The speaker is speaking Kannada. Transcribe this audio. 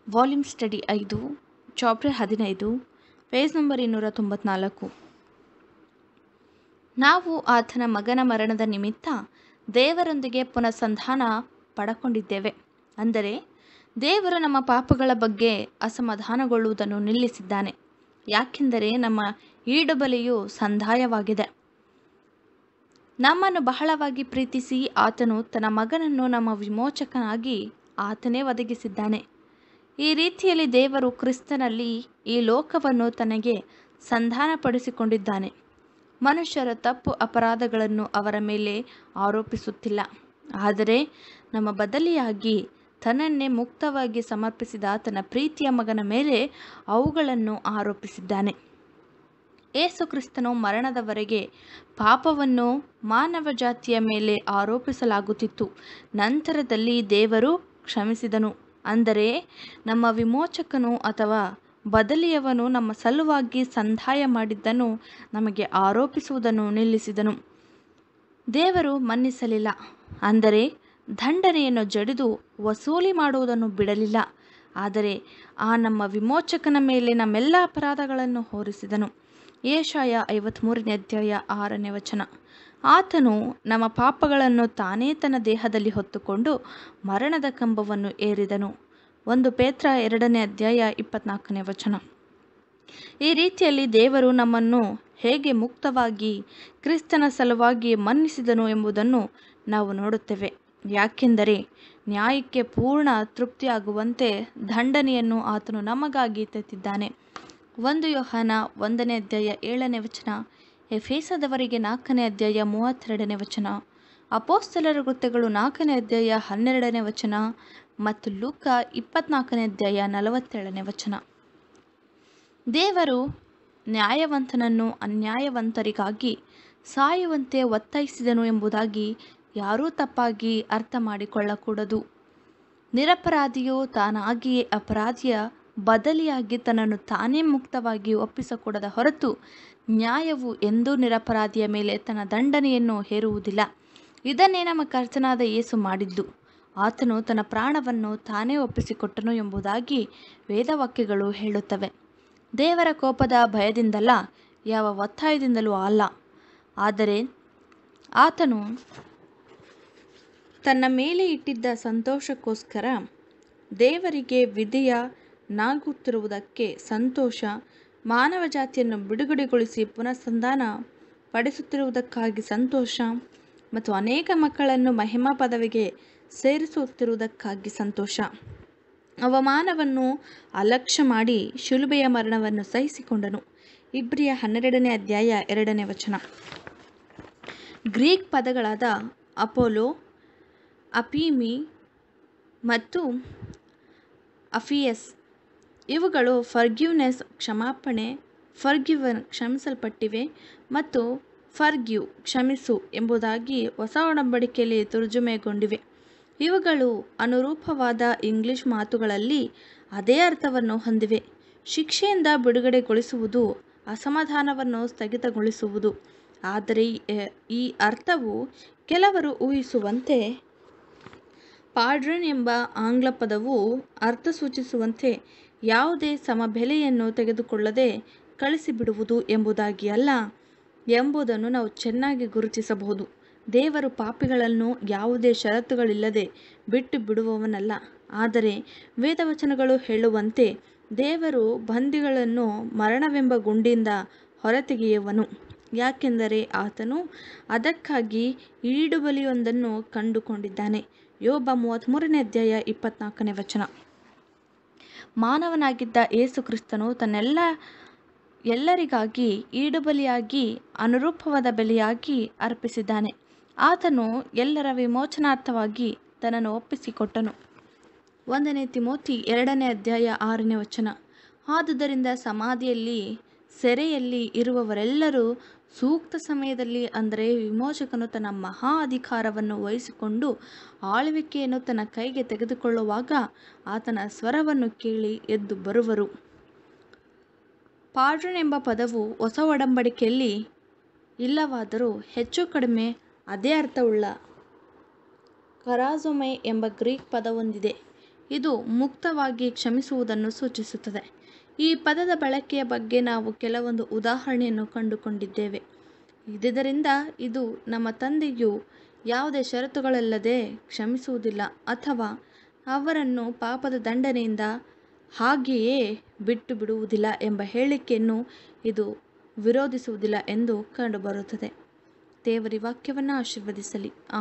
ವಾಲ್ಯೂಮ್ ಸ್ಟಡಿ ಐದು ಚಾಪ್ಟರ್ ಹದಿನೈದು ಪೇಜ್ ನಂಬರ್ ಇನ್ನೂರ ತೊಂಬತ್ನಾಲ್ಕು ನಾವು ಆತನ ಮಗನ ಮರಣದ ನಿಮಿತ್ತ ದೇವರೊಂದಿಗೆ ಪುನಃಸಂಧಾನ ಪಡಕೊಂಡಿದ್ದೇವೆ ಅಂದರೆ ದೇವರು ನಮ್ಮ ಪಾಪಗಳ ಬಗ್ಗೆ ಅಸಮಾಧಾನಗೊಳ್ಳುವುದನ್ನು ನಿಲ್ಲಿಸಿದ್ದಾನೆ ಯಾಕೆಂದರೆ ನಮ್ಮ ಈಡುಬಲಿಯು ಸಂದಾಯವಾಗಿದೆ ನಮ್ಮನ್ನು ಬಹಳವಾಗಿ ಪ್ರೀತಿಸಿ ಆತನು ತನ್ನ ಮಗನನ್ನು ನಮ್ಮ ವಿಮೋಚಕನಾಗಿ ಆತನೇ ಒದಗಿಸಿದ್ದಾನೆ ಈ ರೀತಿಯಲ್ಲಿ ದೇವರು ಕ್ರಿಸ್ತನಲ್ಲಿ ಈ ಲೋಕವನ್ನು ತನಗೆ ಸಂಧಾನಪಡಿಸಿಕೊಂಡಿದ್ದಾನೆ ಮನುಷ್ಯರ ತಪ್ಪು ಅಪರಾಧಗಳನ್ನು ಅವರ ಮೇಲೆ ಆರೋಪಿಸುತ್ತಿಲ್ಲ ಆದರೆ ನಮ್ಮ ಬದಲಿಯಾಗಿ ತನ್ನನ್ನೇ ಮುಕ್ತವಾಗಿ ಸಮರ್ಪಿಸಿದ ತನ್ನ ಪ್ರೀತಿಯ ಮಗನ ಮೇಲೆ ಅವುಗಳನ್ನು ಆರೋಪಿಸಿದ್ದಾನೆ ಏಸು ಕ್ರಿಸ್ತನು ಮರಣದವರೆಗೆ ಪಾಪವನ್ನು ಮಾನವ ಜಾತಿಯ ಮೇಲೆ ಆರೋಪಿಸಲಾಗುತ್ತಿತ್ತು ನಂತರದಲ್ಲಿ ದೇವರು ಕ್ಷಮಿಸಿದನು ಅಂದರೆ ನಮ್ಮ ವಿಮೋಚಕನು ಅಥವಾ ಬದಲಿಯವನು ನಮ್ಮ ಸಲುವಾಗಿ ಸಂದಾಯ ಮಾಡಿದ್ದನ್ನು ನಮಗೆ ಆರೋಪಿಸುವುದನ್ನು ನಿಲ್ಲಿಸಿದನು ದೇವರು ಮನ್ನಿಸಲಿಲ್ಲ ಅಂದರೆ ದಂಡನೆಯನ್ನು ಜಡಿದು ವಸೂಲಿ ಮಾಡುವುದನ್ನು ಬಿಡಲಿಲ್ಲ ಆದರೆ ಆ ನಮ್ಮ ವಿಮೋಚಕನ ಮೇಲೆ ನಮ್ಮೆಲ್ಲ ಅಪರಾಧಗಳನ್ನು ಹೊರಿಸಿದನು ಏಷಾಯ ಐವತ್ತ್ಮೂರನೇ ಅಧ್ಯಾಯ ಆರನೇ ವಚನ ಆತನು ನಮ್ಮ ಪಾಪಗಳನ್ನು ತಾನೇ ತನ್ನ ದೇಹದಲ್ಲಿ ಹೊತ್ತುಕೊಂಡು ಮರಣದ ಕಂಬವನ್ನು ಏರಿದನು ಒಂದು ಪೇತ್ರ ಎರಡನೇ ಅಧ್ಯಾಯ ಇಪ್ಪತ್ನಾಲ್ಕನೇ ವಚನ ಈ ರೀತಿಯಲ್ಲಿ ದೇವರು ನಮ್ಮನ್ನು ಹೇಗೆ ಮುಕ್ತವಾಗಿ ಕ್ರಿಸ್ತನ ಸಲುವಾಗಿ ಮನ್ನಿಸಿದನು ಎಂಬುದನ್ನು ನಾವು ನೋಡುತ್ತೇವೆ ಯಾಕೆಂದರೆ ನ್ಯಾಯಕ್ಕೆ ಪೂರ್ಣ ತೃಪ್ತಿಯಾಗುವಂತೆ ದಂಡನೆಯನ್ನು ಆತನು ನಮಗಾಗಿ ತೆತ್ತಿದ್ದಾನೆ ಒಂದು ಯೋಹಾನ ಒಂದನೇ ಅಧ್ಯಾಯ ಏಳನೇ ವಚನ ಎಫೇಸದವರಿಗೆ ನಾಲ್ಕನೇ ಅಧ್ಯಾಯ ಮೂವತ್ತೆರಡನೇ ವಚನ ಅಪೋಸ್ತಲರ ಕೃತ್ಯಗಳು ನಾಲ್ಕನೇ ಅಧ್ಯಾಯ ಹನ್ನೆರಡನೇ ವಚನ ಮತ್ತು ಲೂಕ ಇಪ್ಪತ್ನಾಲ್ಕನೇ ಅಧ್ಯಾಯ ನಲವತ್ತೇಳನೇ ವಚನ ದೇವರು ನ್ಯಾಯವಂತನನ್ನು ಅನ್ಯಾಯವಂತರಿಗಾಗಿ ಸಾಯುವಂತೆ ಒತ್ತಾಯಿಸಿದನು ಎಂಬುದಾಗಿ ಯಾರೂ ತಪ್ಪಾಗಿ ಅರ್ಥ ಮಾಡಿಕೊಳ್ಳಕೂಡದು ನಿರಪರಾಧಿಯು ತಾನಾಗಿಯೇ ಅಪರಾಧಿಯ ಬದಲಿಯಾಗಿ ತನ್ನನ್ನು ತಾನೇ ಮುಕ್ತವಾಗಿ ಒಪ್ಪಿಸಕೂಡದ ಹೊರತು ನ್ಯಾಯವು ಎಂದೂ ನಿರಪರಾಧಿಯ ಮೇಲೆ ತನ್ನ ದಂಡನೆಯನ್ನು ಹೇರುವುದಿಲ್ಲ ಇದನ್ನೇ ನಮ್ಮ ಕರ್ತನಾದ ಯೇಸು ಮಾಡಿದ್ದು ಆತನು ತನ್ನ ಪ್ರಾಣವನ್ನು ತಾನೇ ಒಪ್ಪಿಸಿಕೊಟ್ಟನು ಎಂಬುದಾಗಿ ವೇದವಾಕ್ಯಗಳು ಹೇಳುತ್ತವೆ ದೇವರ ಕೋಪದ ಭಯದಿಂದಲ್ಲ ಯಾವ ಒತ್ತಾಯದಿಂದಲೂ ಅಲ್ಲ ಆದರೆ ಆತನು ತನ್ನ ಮೇಲೆ ಇಟ್ಟಿದ್ದ ಸಂತೋಷಕ್ಕೋಸ್ಕರ ದೇವರಿಗೆ ವಿಧೇಯನಾಗುತ್ತಿರುವುದಕ್ಕೆ ಸಂತೋಷ ಮಾನವ ಜಾತಿಯನ್ನು ಬಿಡುಗಡೆಗೊಳಿಸಿ ಪುನಃಸಂಧಾನ ಪಡಿಸುತ್ತಿರುವುದಕ್ಕಾಗಿ ಸಂತೋಷ ಮತ್ತು ಅನೇಕ ಮಕ್ಕಳನ್ನು ಮಹಿಮಾ ಪದವಿಗೆ ಸೇರಿಸುತ್ತಿರುವುದಕ್ಕಾಗಿ ಸಂತೋಷ ಅವಮಾನವನ್ನು ಅಲಕ್ಷ್ಯ ಮಾಡಿ ಶಿಲುಬೆಯ ಮರಣವನ್ನು ಸಹಿಸಿಕೊಂಡನು ಇಬ್ರಿಯ ಹನ್ನೆರಡನೇ ಅಧ್ಯಾಯ ಎರಡನೇ ವಚನ ಗ್ರೀಕ್ ಪದಗಳಾದ ಅಪೋಲೋ ಅಪೀಮಿ ಮತ್ತು ಅಫಿಯಸ್ ಇವುಗಳು ಫರ್ಗ್ಯೂನೆಸ್ ಕ್ಷಮಾಪಣೆ ಫರ್ಗ್ಯುವನ್ ಕ್ಷಮಿಸಲ್ಪಟ್ಟಿವೆ ಮತ್ತು ಫರ್ಗ್ಯೂ ಕ್ಷಮಿಸು ಎಂಬುದಾಗಿ ಹೊಸ ಒಡಂಬಡಿಕೆಯಲ್ಲಿ ತರ್ಜುಮೆಗೊಂಡಿವೆ ಇವುಗಳು ಅನುರೂಪವಾದ ಇಂಗ್ಲಿಷ್ ಮಾತುಗಳಲ್ಲಿ ಅದೇ ಅರ್ಥವನ್ನು ಹೊಂದಿವೆ ಶಿಕ್ಷೆಯಿಂದ ಬಿಡುಗಡೆಗೊಳಿಸುವುದು ಅಸಮಾಧಾನವನ್ನು ಸ್ಥಗಿತಗೊಳಿಸುವುದು ಆದರೆ ಈ ಅರ್ಥವು ಕೆಲವರು ಊಹಿಸುವಂತೆ ಪಾಡ್ರನ್ ಎಂಬ ಆಂಗ್ಲ ಪದವು ಅರ್ಥ ಸೂಚಿಸುವಂತೆ ಯಾವುದೇ ಸಮಬೆಲೆಯನ್ನು ತೆಗೆದುಕೊಳ್ಳದೆ ಕಳಿಸಿಬಿಡುವುದು ಎಂಬುದಾಗಿ ಅಲ್ಲ ಎಂಬುದನ್ನು ನಾವು ಚೆನ್ನಾಗಿ ಗುರುತಿಸಬಹುದು ದೇವರು ಪಾಪಿಗಳನ್ನು ಯಾವುದೇ ಷರತ್ತುಗಳಿಲ್ಲದೆ ಬಿಟ್ಟು ಬಿಡುವವನಲ್ಲ ಆದರೆ ವೇದವಚನಗಳು ಹೇಳುವಂತೆ ದೇವರು ಬಂದಿಗಳನ್ನು ಮರಣವೆಂಬ ಗುಂಡಿಯಿಂದ ಹೊರತೆಗೆಯುವನು ಯಾಕೆಂದರೆ ಆತನು ಅದಕ್ಕಾಗಿ ಈಡುಬಲಿಯೊಂದನ್ನು ಕಂಡುಕೊಂಡಿದ್ದಾನೆ ಯೋಬ ಮೂವತ್ತ್ಮೂರನೇ ಅಧ್ಯಾಯ ಇಪ್ಪತ್ನಾಲ್ಕನೇ ವಚನ ಮಾನವನಾಗಿದ್ದ ಏಸು ಕ್ರಿಸ್ತನು ತನ್ನೆಲ್ಲ ಎಲ್ಲರಿಗಾಗಿ ಈಡುಬಲಿಯಾಗಿ ಅನುರೂಪವಾದ ಬೆಲೆಯಾಗಿ ಅರ್ಪಿಸಿದ್ದಾನೆ ಆತನು ಎಲ್ಲರ ವಿಮೋಚನಾರ್ಥವಾಗಿ ತನ್ನನ್ನು ಒಪ್ಪಿಸಿಕೊಟ್ಟನು ಒಂದನೇ ತಿಮೋತಿ ಎರಡನೇ ಅಧ್ಯಾಯ ಆರನೇ ವಚನ ಆದುದರಿಂದ ಸಮಾಧಿಯಲ್ಲಿ ಸೆರೆಯಲ್ಲಿ ಇರುವವರೆಲ್ಲರೂ ಸೂಕ್ತ ಸಮಯದಲ್ಲಿ ಅಂದರೆ ವಿಮೋಚಕನು ತನ್ನ ಮಹಾ ಅಧಿಕಾರವನ್ನು ವಹಿಸಿಕೊಂಡು ಆಳ್ವಿಕೆಯನ್ನು ತನ್ನ ಕೈಗೆ ತೆಗೆದುಕೊಳ್ಳುವಾಗ ಆತನ ಸ್ವರವನ್ನು ಕೇಳಿ ಎದ್ದು ಬರುವರು ಪಾಡ್ರನ್ ಎಂಬ ಪದವು ಹೊಸ ಒಡಂಬಡಿಕೆಯಲ್ಲಿ ಇಲ್ಲವಾದರೂ ಹೆಚ್ಚು ಕಡಿಮೆ ಅದೇ ಅರ್ಥವುಳ್ಳ ಕರಾಜೊಮೆ ಎಂಬ ಗ್ರೀಕ್ ಪದ ಹೊಂದಿದೆ ಇದು ಮುಕ್ತವಾಗಿ ಕ್ಷಮಿಸುವುದನ್ನು ಸೂಚಿಸುತ್ತದೆ ಈ ಪದದ ಬಳಕೆಯ ಬಗ್ಗೆ ನಾವು ಕೆಲವೊಂದು ಉದಾಹರಣೆಯನ್ನು ಕಂಡುಕೊಂಡಿದ್ದೇವೆ ಇದರಿಂದ ಇದು ನಮ್ಮ ತಂದೆಯು ಯಾವುದೇ ಷರತ್ತುಗಳಿಲ್ಲದೆ ಕ್ಷಮಿಸುವುದಿಲ್ಲ ಅಥವಾ ಅವರನ್ನು ಪಾಪದ ದಂಡನೆಯಿಂದ ಹಾಗೆಯೇ ಬಿಟ್ಟು ಬಿಡುವುದಿಲ್ಲ ಎಂಬ ಹೇಳಿಕೆಯನ್ನು ಇದು ವಿರೋಧಿಸುವುದಿಲ್ಲ ಎಂದು ಕಂಡುಬರುತ್ತದೆ ದೇವರ ವಾಕ್ಯವನ್ನು ಆಶೀರ್ವದಿಸಲಿ